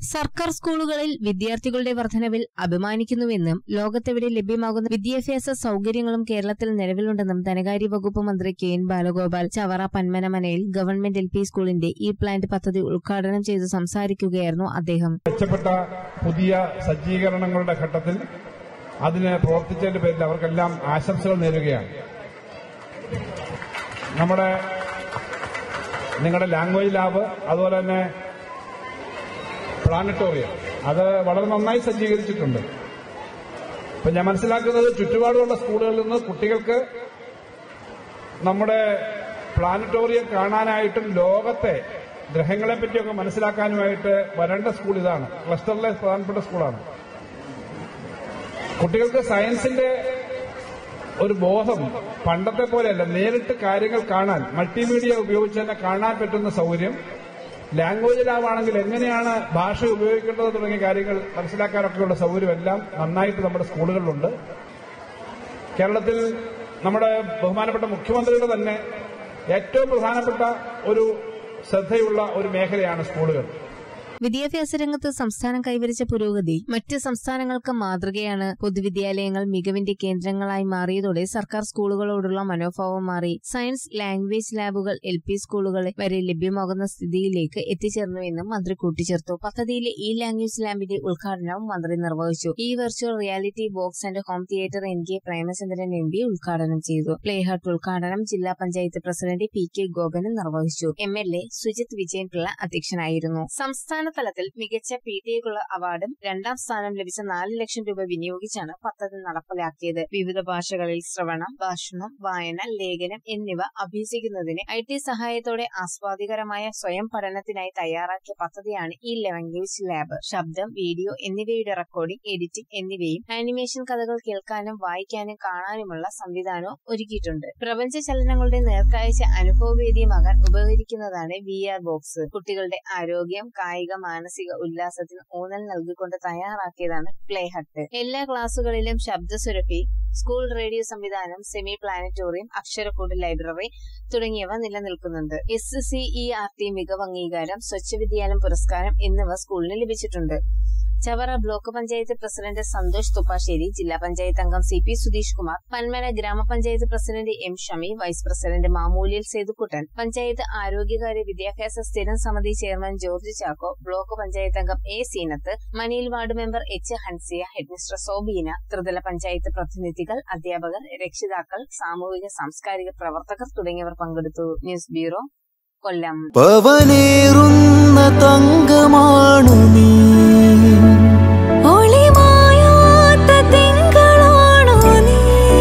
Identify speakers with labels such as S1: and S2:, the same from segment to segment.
S1: സർക്കാർ സ്കൂളുകളിൽ വിദ്യാർത്ഥികളുടെ വർധനവിൽ അഭിമാനിക്കുന്നുവെന്നും ലോകത്തെവിടെ ലഭ്യമാകുന്ന വിദ്യാഭ്യാസ സൗകര്യങ്ങളും കേരളത്തിൽ നിലവിലുണ്ടെന്നും ധനകാര്യ വകുപ്പ് മന്ത്രി കെ എൻ ബാലഗോപാൽ ചവറ പന്മനമനയിൽ ഗവൺമെന്റ് എൽ പി സ്കൂളിന്റെ ഇ പ്ലാന്റ് പദ്ധതി ഉദ്ഘാടനം ചെയ്ത് സംസാരിക്കുകയായിരുന്നു അദ്ദേഹം
S2: മെച്ചപ്പെട്ട പുതിയ സജ്ജീകരണങ്ങളുടെ ഘട്ടത്തിൽ അതിന് പ്രവർത്തിച്ചതിന്റെ പേരിൽ അവർക്കെല്ലാം ആശംസകൾ നേരുകയാണ് നമ്മുടെ നിങ്ങളുടെ ലാംഗ്വേജ് ലാബ് അതുപോലെ തന്നെ പ്ലാനറ്റോറിയം അത് വളരെ നന്നായി സജ്ജീകരിച്ചിട്ടുണ്ട് ഇപ്പൊ ഞാൻ മനസ്സിലാക്കുന്നത് ചുറ്റുപാടുമുള്ള സ്കൂളുകളിൽ നിന്ന് കുട്ടികൾക്ക് നമ്മുടെ പ്ലാനറ്റോറിയം കാണാനായിട്ടും ലോകത്തെ ഗ്രഹങ്ങളെ പറ്റിയൊക്കെ മനസ്സിലാക്കാനുമായിട്ട് വരേണ്ട സ്കൂൾ ഇതാണ് ക്ലസ്റ്ററിലെ പ്രധാനപ്പെട്ട സ്കൂളാണ് കുട്ടികൾക്ക് സയൻസിന്റെ ഒരു ബോധം പണ്ടത്തെ പോലെയല്ല നേരിട്ട് കാര്യങ്ങൾ കാണാൻ മൾട്ടിമീഡിയ ഉപയോഗിച്ച് തന്നെ കാണാൻ പറ്റുന്ന സൗകര്യം ലാംഗ്വേജ് ലാബാണെങ്കിൽ എങ്ങനെയാണ് ഭാഷ ഉപയോഗിക്കേണ്ടത് തുടങ്ങിയ കാര്യങ്ങൾ മനസ്സിലാക്കാനൊക്കെയുള്ള സൗകര്യം എല്ലാം നന്നായിട്ട് നമ്മുടെ സ്കൂളുകളിലുണ്ട് കേരളത്തിൽ നമ്മുടെ ബഹുമാനപ്പെട്ട മുഖ്യമന്ത്രിയുടെ തന്നെ ഏറ്റവും പ്രധാനപ്പെട്ട ഒരു ശ്രദ്ധയുള്ള ഒരു മേഖലയാണ് സ്കൂളുകൾ
S1: വിദ്യാഭ്യാസ രംഗത്ത് സംസ്ഥാനം കൈവരിച്ച പുരോഗതി മറ്റ് സംസ്ഥാനങ്ങൾക്ക് മാതൃകയാണ് പൊതുവിദ്യാലയങ്ങൾ മികവിന്റെ കേന്ദ്രങ്ങളായി മാറിയതോടെ സർക്കാർ സ്കൂളുകളോടുള്ള മനോഭാവം മാറി സയൻസ് ലാംഗ്വേജ് ലാബുകൾ എൽ പി സ്കൂളുകളിൽ വരെ ലഭ്യമാകുന്ന സ്ഥിതിയിലേക്ക് എത്തിച്ചേർന്നുവെന്നും മന്ത്രി കൂട്ടിച്ചേർത്തു പദ്ധതിയിലെ ഇ ലാംഗ്വേജ് ലാബിന്റെ ഉദ്ഘാടനവും മന്ത്രി നിർവഹിച്ചു ഈ virtual reality box and home theatre N K Premachandran M P ഉദ്ഘാടനം ചെയ്തു പ്ലേ ഹട്ട് ഉദ്ഘാടനം ജില്ലാ പഞ്ചായത്ത് പ്രസിഡന്റ് പി കെ ഗോപനും നിർവഹിച്ചു M L A Sujith Vijayanpillai അധ്യക്ഷനായിരുന്നു സംസ്ഥാന തലത്തിൽ മികച്ച പി ടി എക്കുള്ള അവാർഡും രണ്ടാം സ്ഥാനം ലഭിച്ച നാല് ലക്ഷം രൂപ വിനിയോഗിച്ചാണ് പദ്ധതി നടപ്പിലാക്കിയത് വിവിധ ഭാഷകളിൽ ശ്രവണം ഭാഷണം വായന ലേഖനം എന്നിവ അഭ്യസിക്കുന്നതിന് ഐ ടി സഹായത്തോടെ ആസ്വാദികരമായ സ്വയം പഠനത്തിനായി തയ്യാറാക്കിയ പദ്ധതിയാണ് ഈ ലാംഗ്വേജ് ലാബ് ശബ്ദം വീഡിയോ എന്നിവയുടെ റെക്കോർഡിംഗ് എഡിറ്റിംഗ് എന്നിവയും ആനിമേഷൻ കഥകൾ കേൾക്കാനും വായിക്കാനും കാണാനുമുള്ള സംവിധാനവും ഒരുക്കിയിട്ടുണ്ട് പ്രപഞ്ച ചലനങ്ങളുടെ നേർക്കാഴ്ച അനുഭവവേദ്യമാകാൻ ഉപകരിക്കുന്നതാണ് വി ആർ ബോക്സ് കുട്ടികളുടെ ആരോഗ്യം കായിക മാനസിക ഉല്ലാസത്തിന് ഊന്നൽ നൽകിക്കൊണ്ട് തയ്യാറാക്കിയതാണ് പ്ലേ ഹട്ട് എല്ലാ ക്ലാസുകളിലും ശബ്ദസുരഭി സ്കൂൾ റേഡിയോ സംവിധാനം സെമി പ്ലാനറ്റോറിയം അക്ഷരക്കൂട് ലൈബ്രറി തുടങ്ങിയവ നിലനിൽക്കുന്നുണ്ട് S C E R T മികവ് അംഗീകാരം സ്വച്ഛ വിദ്യാലയം പുരസ്കാരം എന്നിവ സ്കൂളിന് ലഭിച്ചിട്ടുണ്ട് ചവറ ബ്ലോക്ക് പഞ്ചായത്ത് പ്രസിഡന്റ് സന്തോഷ് തുപ്പാശ്ശേരി ജില്ലാ പഞ്ചായത്ത് അംഗം സി പി സുധീഷ് കുമാർ പന്മന ഗ്രാമപഞ്ചായത്ത് president M Shami vice president മാമൂലിൽ സേതുക്കുട്ടൻ പഞ്ചായത്ത് ആരോഗ്യകാര്യ വിദ്യാഭ്യാസ സ്ഥിരം സമിതി ചെയർമാൻ ജോർജ് ചാക്കോ ബ്ലോക്ക് പഞ്ചായത്ത് അംഗം എ സീനത്ത് മനിയിൽ ward member H Hansiya headmistress സോബീന ത്രിതല പഞ്ചായത്ത് പ്രതിനിധികൾ അധ്യാപകർ രക്ഷിതാക്കൾ സാമൂഹിക സാംസ്കാരിക പ്രവർത്തകർ തുടങ്ങിയവർ പങ്കെടുത്തു ന്യൂസ് ബ്യൂറോ കൊല്ലം
S3: പവനേറുന്ന തങ്കമാണു നീ
S4: ഒളിമായാത്ത തിങ്കളാണു നീ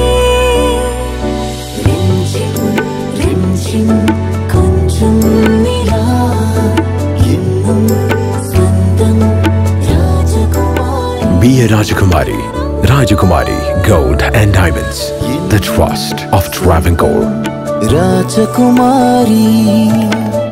S4: രഞ്ജിം രഞ്ജിം കൊഞ്ചും നിലാ
S3: എന്നും
S4: സ്വന്തം രാജകുമാരി
S5: Be a Rajakumari. Rajakumari Gold and Diamonds. The trust of Travancore.
S3: രാജകുമാരി